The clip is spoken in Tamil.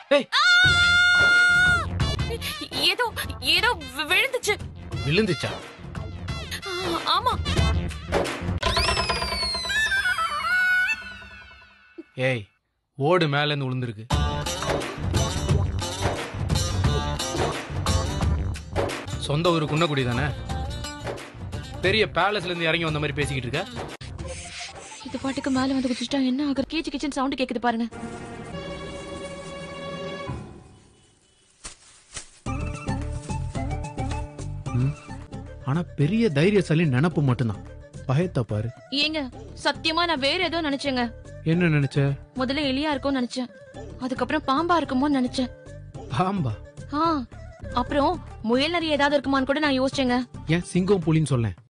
ஏய் ஏதோ ஏதோ வி- விழுந்துச்சு விழுந்துச்சா ஆ, ஆமா ஏய் ஓடு மேல இருந்து விழுந்திருக்கு சொந்த ஊரு குன்னக்குடி தானே பெரிய பேலஸ்ல இருந்து இறங்கி வந்த மாதிரி பேசிக்கிட்டு இருக்க இது பாட்டுக்கு மேல வந்து குதிச்சுட்டா என்ன ஆகுற கீச்சு கிச்சன் சவுண்ட் கேக்குது பாருங்க ஆனா பெரிய தைரியசாலி நினப்பு மட்டும்தான் பயத்தை பாரு ஏங்க சத்தியமா நான் வேற ஏதோ நினைச்சேங்க என்ன நினைச்ச முதல்ல எலியா இருக்கும்னு நினைச்சேன் அதுக்கப்புறம் பாம்பா இருக்குமோன்னு நினைச்சேன் பாம்பா ஆ அப்புறம் முயல் நரி ஏதாவது இருக்குமான்னு கூட நான் யோசிச்சேங்க ஏன் சிங்கம் புலின்னு சொல்லேன்